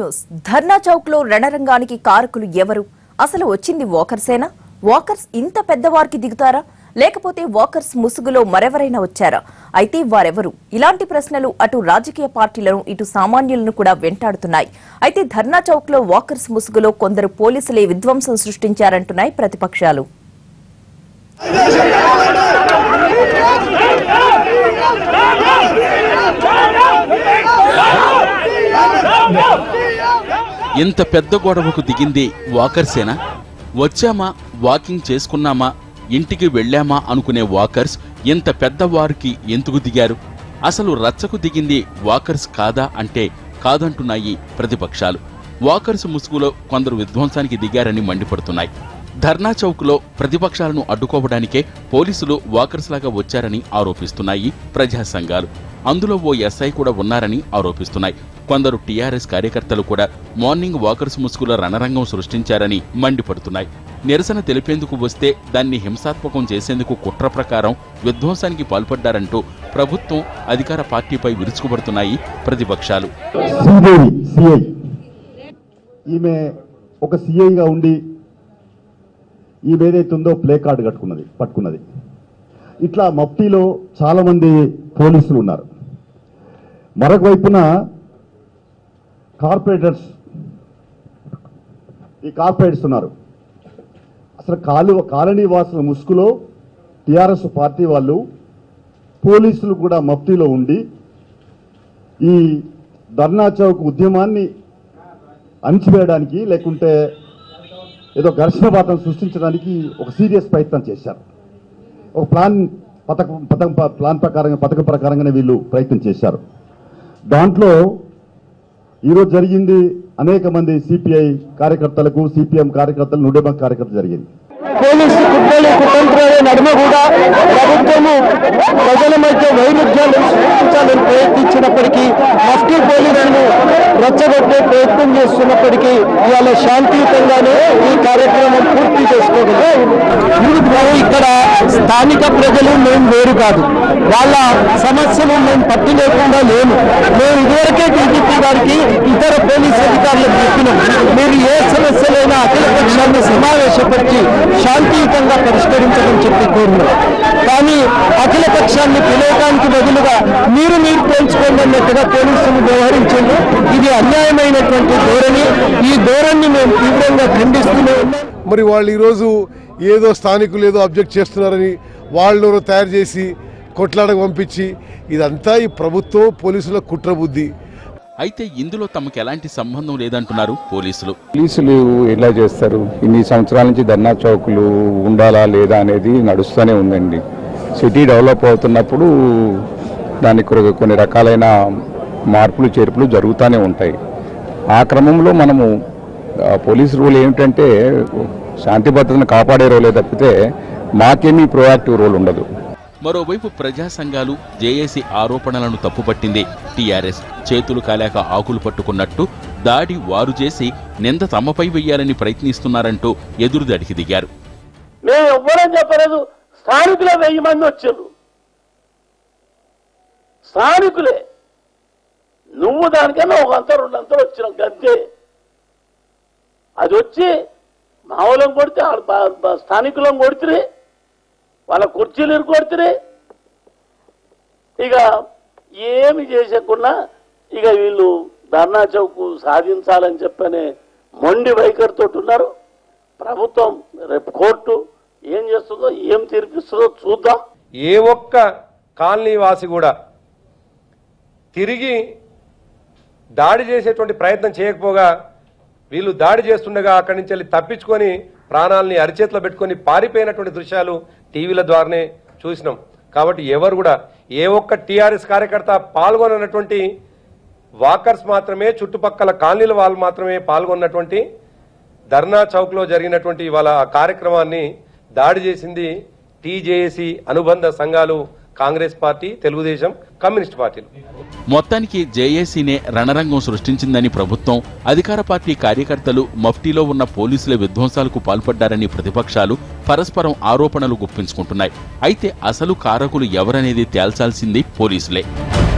news ధర్నా చౌక్ లో రణరంగానికి కారకులు ఎవరు అసలు వచ్చింది వాకర్సేనా వాకర్స్ ఇంత పెద్దవారికి దిగుతారా లేకపోతే వాకర్స్ ముసుగులో మరెవరైనా వచ్చారా అయితే వారెవరు ఇలాంటి ప్రశ్నలు అటు రాజకీయ పార్టీలను ఇటు సామాన్యులను కూడా వెంటాడుతున్నాయి అయితే ధర్నా చౌక్ లో వాకర్స్ ముసుగులో కొందరు పోలీసులే విధ్వంసం సృష్టించారంటున్నాయి ప్రతిపక్షాలు ఇంత పెద్ద గొడవకు దిగింది వాకర్సేనా వచ్చామా వాకింగ్ చేసుకున్నామా ఇంటికి వెళ్ళామా అనుకునే వాకర్స్ ఇంత పెద్ద వారికి ఎందుకు దిగారు అసలు రచ్చకు దిగింది వాకర్స్ కాదా అంటే కాదంటున్నాయి ప్రతిపక్షాలు వాకర్స్ ముసుగులో కొందరు విధ్వంసానికి దిగారని మండిపడుతున్నాయి ధర్నా చౌక్లో ప్రతిపక్షాలను అడ్డుకోవడానికే పోలీసులు వాకర్స్ లాగా వచ్చారని ఆరోపిస్తున్నాయి ప్రజా సంఘాలు అందులో ఓ ఎస్ఐ కూడా ఉన్నారని ఆరోపిస్తున్నాయి కొందరు టీఆర్ఎస్ కార్యకర్తలు కూడా మార్నింగ్ వాకర్స్ ముసుగుల రణరంగం సృష్టించారని మండిపడుతున్నాయి నిరసన తెలిపేందుకు వస్తే దాన్ని హింసాత్మకం చేసేందుకు కుట్ర ప్రకారం విధ్వంసానికి పాల్పడ్డారంటూ ప్రభుత్వం అధికార పార్టీపై విరుచుకుపడుతున్నాయి ప్రతిపక్షాలు శ్రీదేవి సిఐ ఈమె ఒక సిఐగా ఉండి ఈమె ఏదైతే ఉందో ప్లే కార్డు కట్టుకున్నది పట్టుకున్నది ఇట్లా మఫ్టీలో చాలా మంది పోలీసులు ఉన్నారు మరొక వైపున కార్పొరేటర్స్ ఈ కార్పొరేటర్స్ ఉన్నారు అసలు కాలు కాలనీ వాసుల ముసుగులో టిఆర్ఎస్ పార్టీ వాళ్ళు పోలీసులు కూడా మఫ్టీలో ఉండి ఈ ధర్నా చౌక్ ఉద్యమాన్ని అణిచివేయడానికి లేకుంటే ఏదో ఘర్షణ వాతం సృష్టించడానికి ఒక సీరియస్ ప్రయత్నం చేశారు ఒక ప్లాన్ పథకం పథకం ప్లాన్ ప్రకారంగా పథకం ప్రకారంగానే వీళ్ళు ప్రయత్నం చేశారు దాంట్లో ఈరోజు జరిగింది అనేక మంది సిపిఐ కార్యకర్తలకు సిపిఎం కార్యకర్తలు నుడెమ కార్యకర్తలు జరిగింది పోలీసు కుట్రలు కుతంత్రాల నడుమ కూడా ప్రభుత్వము ప్రజల మధ్య వైరుధ్యాలు సృష్టించాలని ప్రయత్నించినప్పటికీ మఫ్టీ పోలీసులు రెచ్చగొట్టే ప్రయత్నం చేస్తున్నప్పటికీ ఇవాళ శాంతియుతంగానే ఈ కార్యక్రమం పూర్తి చేసుకోగలిగాం మేము ఇక్కడ స్థానిక ప్రజలు మేము వేరు కాదు వాళ్ళ సమస్యలు మేము పట్టు లేకుండా లేము మేము ఇదివరకే డీజీపీ గారికి ఇతర పోలీస్ అధికారులకు చెప్పినాం మీరు ఏ సమస్యలైనా అఖిల పక్షాన్ని సమావేశపరిచి శాంతియుతంగా పరిష్కరించమని చెప్పి కోరినాం కానీ అఖిల పక్షాన్ని పిలవడానికి బదులుగా మీరు మీరు తేల్చుకోండి అన్నట్టుగా పోలీసులు వ్యవహరించారు ఇది అన్యాయమైనటువంటి ధోరణి ఈ ధోరణి మేము తీవ్రంగా ఖండిస్తూనే ఉన్నాం మరి వాళ్ళు ఈరోజు ఏదో స్థానికులు ఏదో అబ్జెక్ట్ చేస్తున్నారని వాళ్ళు ఎవరో తయారు చేసి కొట్లాడకు పంపించి ఇదంతా ఈ ప్రభుత్వం పోలీసుల కుట్ర బుద్ధి అయితే ఇందులో తమకు ఎలాంటి సంబంధం లేదంటున్నారు పోలీసులు పోలీసులు ఎలా చేస్తారు ఇన్ని సంవత్సరాల నుంచి ధర్నా చౌకులు ఉండాలా లేదా అనేది నడుస్తూనే ఉందండి సిటీ డెవలప్ అవుతున్నప్పుడు దానికి కొర- కొన్ని రకాలైన మార్పులు చేర్పులు జరుగుతూనే ఉంటాయి ఆ క్రమంలో మనము ఆ, పోలీస్ రూల్ ఏమిటంటే శాంతి భద్రతను కాపాడే రోలే తప్పితే మాకేమీ ప్రొయాక్టివ్ రోల్ ఉండదు మరోవైపు ప్రజా సంఘాలు జేఏసీ ఆరోపణలను తప్పుపట్టింది టీఆర్ఎస్ చేతులు కాలేక ఆకులు పట్టుకున్నట్టు దాడి వారు చేసి నింద తమపై వెయ్యాలని ప్రయత్నిస్తున్నారంటూ ఎదురుదాడికి దిగారు మేము ఎవ్వరం చెప్పలేదు స్థానికులే వెయ్యి మంది వచ్చారు స్థానికులే నువ్వు దానికన్నా ఒక అంత రెండు అంతలు వచ్చినాం గంతే అది వచ్చి మామూలం కొడితే ఆడ బ- బ- స్థానికులం కొడితే వాళ్ళ కుర్చీలు ఇరుకొడితే ఇక ఏమి చేసకుండా ఇక వీళ్ళు ధర్నా చౌక్ సాధించాలని చెప్పనే మొండి వైఖరితో ఉన్నారు ప్రభుత్వం రేపు కోర్టు ఏం చేస్తుందో ఏం తీర్పిస్తుందో చూద్దాం ఏ ఒక్క కాలనీ వాసి కూడా తిరిగి దాడి చేసేటువంటి ప్రయత్నం చేయకపోగా వీళ్ళు దాడి చేస్తుండగా అక్కడి నుంచి వెళ్ళి తప్పించుకొని ప్రాణాలని అరిచేతిలో పెట్టుకొని పారిపోయినటువంటి దృశ్యాలు టీవీల ద్వారానే చూసినాం కాబట్టి ఎవరు కూడా ఏ ఒక్క టీఆర్ఎస్ కార్యకర్త పాల్గొననటువంటి వాకర్స్ మాత్రమే చుట్టుపక్కల కాలనీల వాళ్ళు మాత్రమే పాల్గొన్నటువంటి ధర్నా చౌక్లో జరిగినటువంటి ఇవాళ ఆ కార్యక్రమాన్ని దాడి చేసింది టీజేఏసీ అనుబంధ సంఘాలు కాంగ్రెస్ పార్టీ తెలుగుదేశం కమ్యూనిస్ట్ పార్టీలు మొత్తానికి జేఏసీనే రణరంగం సృష్టించిందని ప్రభుత్వం అధికార పార్టీ కార్యకర్తలు మఫ్టీలో ఉన్న పోలీసుల విధ్వంసాలకు పాల్పడ్డారని ప్రతిపక్షాలు పరస్పరం ఆరోపణలు గుప్పించుకుంటున్నాయి అయితే అసలు కారకులు ఎవరనేది తేల్చాల్సింది పోలీసులే